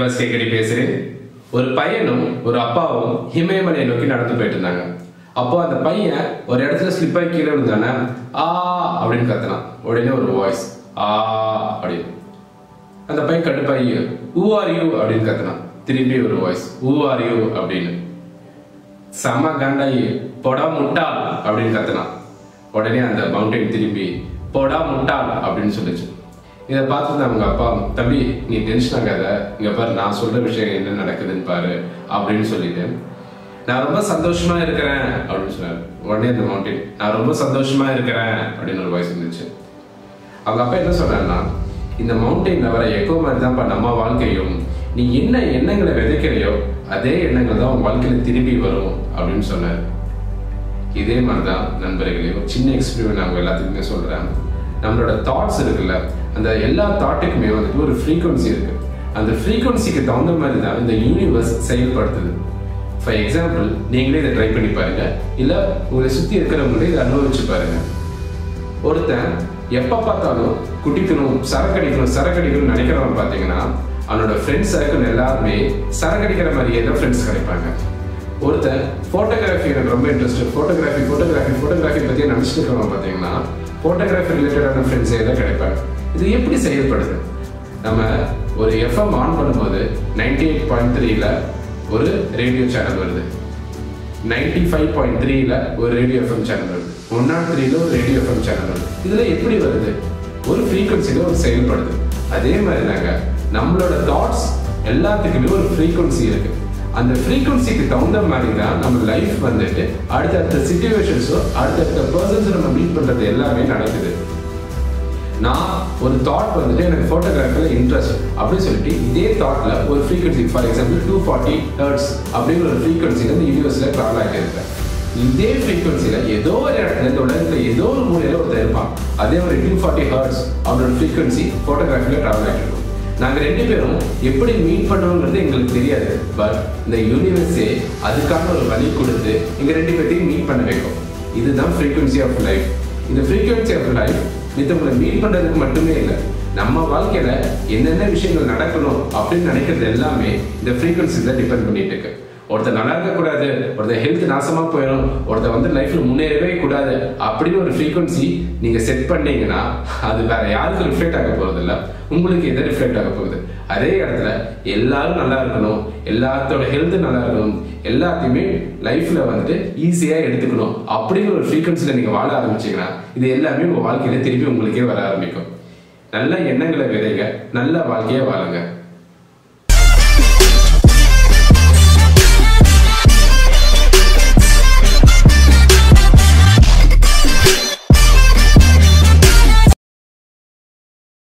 universe கேக்கடி பேசுறேன் ஒரு பையனும் ஒரு அப்பாவும் இமயமலையை நோக்கி நடந்து போயிட்டு இருந்தாங்க அப்போ அந்த பையன் ஒரு இடத்துல ஸ்லிப் ஆகி கீழே விழுந்தானே ஆ அப்படின்னு கத்துனான் உடனே ஒரு வாய்ஸ் ஆ அப்படின்னு அந்த பையன் கடுப்பாகி ஊ ஆர் யூ அப்படின்னு கத்துனான் திரும்பி ஒரு வாய்ஸ் ஊ ஆர் யூ அப்படின்னு செம்ம காண்டாயி பொடா முட்டாள் அப்படின்னு கத்துனான் உடனே அந்த மவுண்டைன் திரும்பி பொடா முட்டாள் அப்படின்னு சொல்லுச்சு இதை பார்த்துட்டு அவங்க அப்பா தம்பி நீ டென்ஷன் ஆகாத இங்க பாரு நான் சொல்ற விஷயம் என்ன நடக்குதுன்னு பாரு அப்படின்னு சொல்லிட்டு நான் ரொம்ப சந்தோஷமா இருக்கிறேன் அப்படின்னு சொன்னாரு உடனே அந்த மவுண்டைன் நான் ரொம்ப சந்தோஷமா இருக்கிறேன் அப்படின்னு ஒரு வாய்ஸ் இருந்துச்சு அவங்க அப்பா என்ன சொன்னாருன்னா இந்த மவுண்டெயின்ல வர எக்கோ மாதிரி தான்ப்பா நம்ம வாழ்க்கையும் நீ என்ன எண்ணங்களை விதைக்கிறையோ அதே எண்ணங்கள் தான் உன் வாழ்க்கையில திரும்பி வரும் அப்படின்னு சொன்னார் இதே மாதிரி தான் நண்பர்களே ஒரு சின்ன எக்ஸ்பீரியன்ஸ் அவங்க எல்லாத்துக்குமே சொல்றேன் நம்மளோட தாட்ஸ் இருக்குல்ல அந்த எல்லா தாட்டுக்குமே வந்துட்டு ஒரு ஃப்ரீக்குவன்சி இருக்கு அந்த ஃப்ரீக்குவன்சிக்கு தகுந்த மாதிரி தான் இந்த யூனிவர்ஸ் செயல்படுத்துது ஃபார் எக்ஸாம்பிள் நீங்களே இதை ட்ரை பண்ணி பாருங்க இல்ல உங்களை சுத்தி இருக்கிறவங்களே இதை அனுபவிச்சு பாருங்க ஒருத்தன் எப்ப பார்த்தாலும் குடிக்கணும் சரக்கடிக்கணும் சரக்கடிக்கணும்னு நினைக்கிறவன் பார்த்தீங்கன்னா அவனோட ஃப்ரெண்ட்ஸ் சர்க்கிள் எல்லாருமே சரக்கடிக்கிற மாதிரியே தான் ஃப்ரெண்ட்ஸ் கிடைப்பாங்க ஒருத்தன் ஃபோட்டோகிராஃபி எனக்கு ரொம்ப இன்ட்ரெஸ்ட் ஃபோட்டோகிராஃபி ஃபோட்டோகிராஃபி ஃபோட்டோகிராஃபி பற்றி நினச்சிட்டு இருக்கிறவன் பார்த்தீங்கன்னா ஃபோட்டோகிராஃபி ரிலேட்டடான ஃப்ரெண்ட்ஸே தான் கிடைப்பாங்க இது எப்படி செயல்படுது நம்ம ஒரு எஃப்எம் ஆன் பண்ணும்போது நைன்டி எயிட் பாயிண்ட் த்ரீல ஒரு ரேடியோ சேனல் வருது நைன்டி ஃபைவ் பாயிண்ட் த்ரீல ஒரு ரேடியோ எஃப்எம் சேனல் வருது ஒன் நாட் த்ரீல ஒரு ரேடியோ எஃப்எம் சேனல் வருது இதுல எப்படி வருது ஒரு ஃப்ரீக்வன்சில ஒரு செயல்படுது அதே மாதிரி தாங்க நம்மளோட தாட்ஸ் எல்லாத்துக்குமே ஒரு ஃப்ரீக்வன்சி இருக்கு அந்த ஃப்ரீக்வன்சிக்கு தகுந்த மாதிரி தான் நம்ம லைஃப் வந்துட்டு அடுத்தடுத்த சுச்சுவேஷன்ஸோ அடுத்தடுத்த பர்சன்ஸ் நம்ம மீட் பண்றது எல்லாமே நடக்குது நான் ஒரு தாட் வந்துட்டு எனக்கு ஃபோட்டோகிராஃபியில் இன்ட்ரெஸ்ட் அப்படின்னு சொல்லிட்டு இதே தாட்ல ஒரு frequency for example two forty hertz அப்படிங்கிற ஒரு ஃப்ரீக்வன்சியில் இந்த யூனிவர்ஸில் ட்ராவல் ஆகியிருக்கேன் இதே ஃப்ரீக்வன்சியில் ஏதோ ஒரு இடத்துல இந்த உலகத்தில் ஏதோ ஒரு மூலையில் ஒருத்தர் இருப்பான் அதே ஒரு டூ ஃபார்ட்டி ஹர்ட்ஸ் அவனோட ஃப்ரீக்வன்சி ஃபோட்டோகிராஃபியில் ட்ராவல் ஆகிருக்கும் நாங்கள் ரெண்டு பேரும் எப்படி மீட் பண்ணுவோங்கிறது எங்களுக்கு தெரியாது பட் இந்த யூனிவர்ஸே அதுக்கான ஒரு வழி கொடுத்து எங்கள் ரெண்டு பேர்த்தையும் மீட் பண்ண வைக்கும் இதுதான் ஃப்ரீக்வன்சி ஆஃப் லைஃப் இந்த ஃப்ரீக்வன்சி ஆஃப் லைஃப் மித்தவங்களை மீட் பண்றதுக்கு மட்டுமே இல்லை நம்ம வாழ்க்கையில என்னென்ன விஷயங்கள் நடக்கணும் அப்படின்னு நினைக்கிறது எல்லாமே இந்த ஃப்ரீக்வன்சி தான் டிபெண்ட் பண்ணிட்டு இருக்கு ஒருத்தர் நல்லா இருக்கக்கூடாது ஒருத்தர் ஹெல்த் நாசமா போயிடும் ஒருத்தர் வந்து லைஃப்ல முன்னேறவே கூடாது அப்படின்னு ஒரு ஃப்ரீக்வன்சி நீங்க செட் பண்ணீங்கன்னா அது வேற யாருக்கும் ரிஃப்ளெக்ட் ஆக போறது இல்ல உங்களுக்கு எதை ரிஃப்ளெக்ட் ஆக போகுது அதே இடத்துல எல்லாரும் நல்லா இருக்கணும் எல்லாத்தோட ஹெல்த் நல்லா இருக்கணும் எல்லாத்தையுமே லைஃப்ல வந்துட்டு ஈஸியா எடுத்துக்கணும் அப்படிங்கிற ஒரு ஃப்ரீக்வன்சில நீங்க வாழ ஆரம்பிச்சீங்கன்னா இது எல்லாமே உங்க வாழ்க்கையில திருப்பி உங்களுக்கே வர ஆரம்பிக்கும் நல்ல எண்ணங்களை விதைங்க நல்ல வாழ்க்கையை வாழுங்க